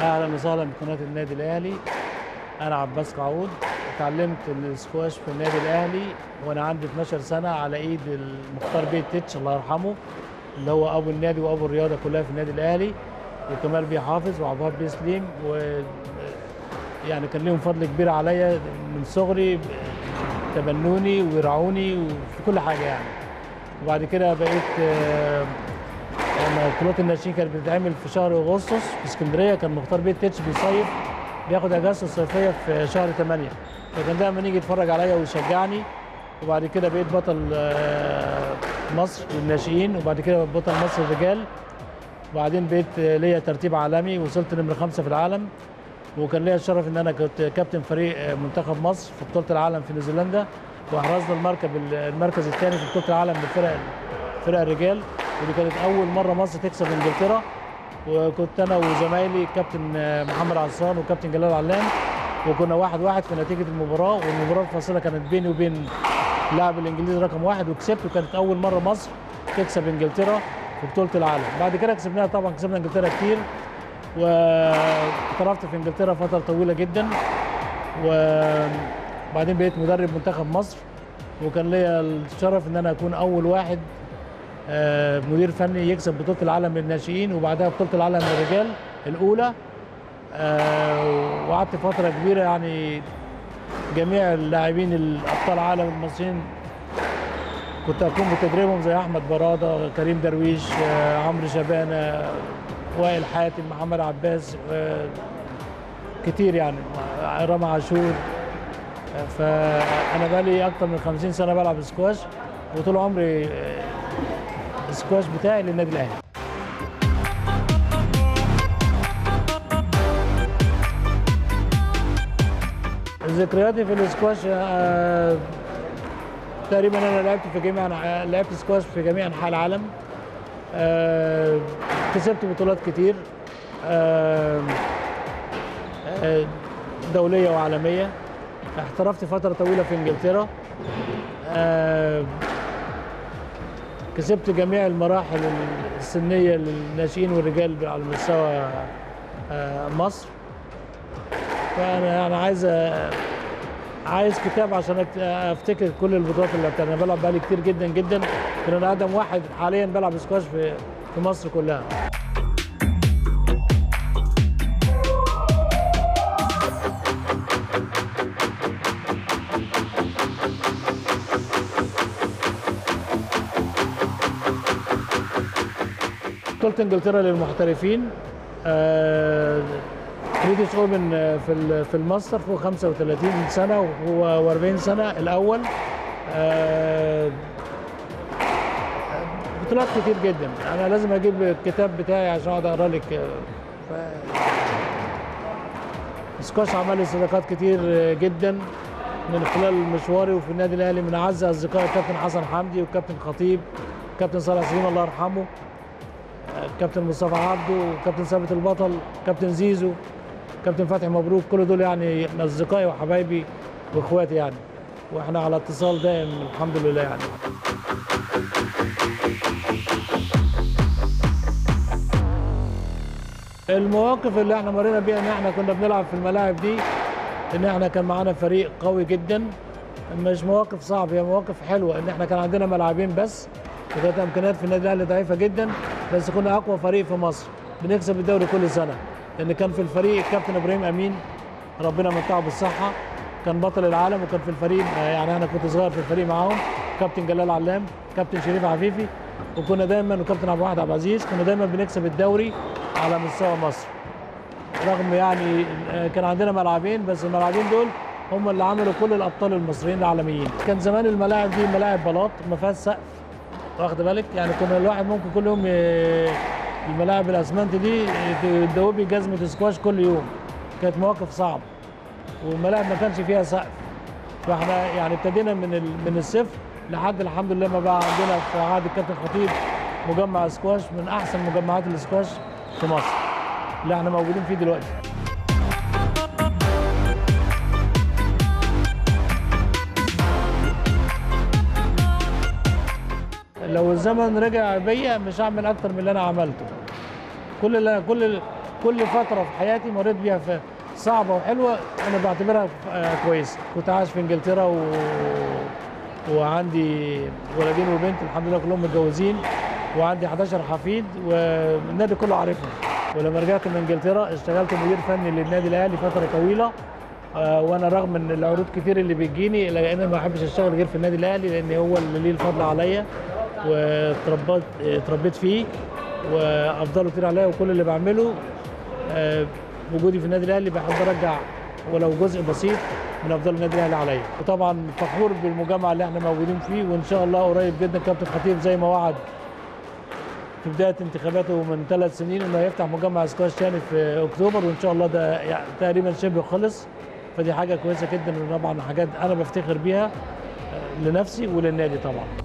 اهلا وسهلا بقناه النادي الاهلي انا عباس قعود اتعلمت السكواش في النادي الاهلي وانا عندي 12 سنه على ايد المختار بيه تتش الله يرحمه اللي هو ابو النادي وابو الرياضه كلها في النادي الاهلي وكمال بيه حافظ وعبد الوهاب بيه سليم و يعني كان ليهم فضل كبير عليا من صغري تبنوني ويرعوني وفي كل حاجه يعني وبعد كده بقيت آه، لما بطولات الناشئين كانت بتتعمل في شهر اغسطس في اسكندريه كان مختار بيه تتش بيصيف بياخد اجازته الصيفيه في شهر 8 فكان دايما يجي يتفرج عليا ويشجعني وبعد كده بقيت بطل آه، مصر للناشئين وبعد كده بطل مصر الرجال وبعدين بقيت آه، ليا ترتيب عالمي وصلت نمرة خمسة في العالم وكان ليا الشرف ان انا كنت كابتن فريق آه، منتخب مصر في بطولة العالم في نيوزيلندا واحرزنا المركب المركز الثاني في بطولة العالم بالفرق فرق الرجال ودي كانت اول مرة مصر تكسب انجلترا وكنت انا وزمايلي كابتن آه، محمد عصام وكابتن جلال علام وكنا واحد واحد في نتيجة المباراة والمباراة الفاصلة كانت بيني وبين اللاعب الانجليزي رقم واحد وكسبت وكانت اول مرة مصر تكسب انجلترا في بطولة العالم بعد كده كسبناها طبعا كسبنا انجلترا كتير واحترفت في انجلترا فترة طويلة جدا وبعدين بقيت مدرب منتخب مصر وكان ليا الشرف ان انا اكون اول واحد آه، مدير فني يكسب بطولة العالم للناشئين وبعدها بطولة العالم للرجال الأولى آه، وقعدت فترة كبيرة يعني جميع اللاعبين الأبطال العالم المصريين كنت أقوم بتدريبهم زي أحمد برادة كريم درويش آه، عمرو شبانة وائل حاتم محمد عباس آه، كتير يعني رامي عاشور آه، فأنا بقالي أكتر من 50 سنة بلعب سكواش وطول عمري آه، السكواش بتاعي للنادي الاهلي ذكرياتي في السكواش آه، تقريبا انا لعبت في جميع أنحاء- لعبت سكواش في جميع انحاء العالم آه، كسبت بطولات كتير آه، آه، دوليه وعالميه احترفت فتره طويله في انجلترا آه، كسبت جميع المراحل السنيه للناشئين والرجال على مستوى آه، مصر فانا انا عايز أ- عايز كتاب عشان أكت- افتكر كل البطولات اللي لعبتها انا بلعب بقالي كتير جدا جدا كان انا ادم واحد حاليا بلعب سكواش في في مصر كلها بطولة انجلترا للمحترفين آه، بريتش اوبن آه، في ال- في الماستر فوق 35 سنة و40 سنة الأول آه، بطولات كتير جدا أنا لازم أجيب الكتاب بتاعي عشان أقعد أقرأ لك آه، ف- سكواش عمل لي صداقات كتير آه، جدا من خلال مشواري وفي النادي الأهلي من أعز أصدقائي الكابتن حسن حمدي والكابتن خطيب كابتن صالح سليم الله يرحمه كابتن مصطفى عبده وكابتن ثابت البطل كابتن زيزو كابتن فتحي مبروك كل دول يعني اصدقائي وحبايبي واخواتي يعني واحنا على اتصال دائم الحمد لله يعني المواقف اللي احنا مرينا بيها ان احنا كنا بنلعب في الملاعب دي ان احنا كان معانا فريق قوي جدا مش مواقف صعبه هي مواقف حلوه ان احنا كان عندنا ملعبين بس وكانت امكانيات في النادي الاهلي ضعيفه جدا بس كنا اقوى فريق في مصر بنكسب الدوري كل سنه لان كان في الفريق الكابتن ابراهيم امين ربنا متعه بالصحه كان بطل العالم وكان في الفريق آه، يعني انا كنت صغير في الفريق معاهم كابتن جلال علام كابتن شريف عفيفي وكنا دايما وكابتن عبد الواحد عبد العزيز كنا دايما بنكسب الدوري على مستوى مصر رغم يعني آه، كان عندنا ملعبين بس الملعبين دول هم اللي عملوا كل الابطال المصريين العالميين كان زمان الملاعب دي ملاعب بلاط ما فيهاش سقف واخد بالك يعني كنا الواحد ممكن كل يوم ي- الملاعب الاسمنت دي تدوبي جزمه سكواش كل يوم كانت مواقف صعبه والملاعب ما كانش فيها سقف فاحنا يعني ابتدينا من ال- من الصفر لحد الحمد لله ما بقى عندنا في عهد الكابتن خطيب مجمع سكواش من احسن مجمعات السكواش في مصر اللي احنا موجودين فيه دلوقتي لو الزمن رجع بيا مش هعمل اكتر من اللي انا عملته كل اللي كل ال- كل فتره في حياتي مريت بيها في صعبه وحلوه انا بعتبرها آه، كويسه كنت عايش في انجلترا و... وعندي ولدين وبنت الحمد لله كلهم متجوزين وعندي 11 حفيد والنادي كله عارفني ولما رجعت من انجلترا اشتغلت مدير فني للنادي الاهلي فتره طويله آه، وانا رغم ان العروض كتير اللي بتجيني الا ان انا ما بحبش اشتغل غير في النادي الاهلي لان هو اللي ليه الفضل عليا واتربيت اتربيت فيه وافضله كتير عليا وكل اللي بعمله آه، وجودي في النادي الاهلي بحب ارجع ولو جزء بسيط من افضل النادي الاهلي عليا وطبعا فخور بالمجمع اللي احنا موجودين فيه وان شاء الله قريب جدا كابتن خطيب زي ما وعد في بدايه انتخاباته من ثلاث سنين انه هيفتح مجمع سكواش تاني في اكتوبر وان شاء الله ده يعني تقريبا شبه خلص فدي حاجه كويسه جدا وطبعا حاجات انا بفتخر بيها آه، لنفسي وللنادي طبعا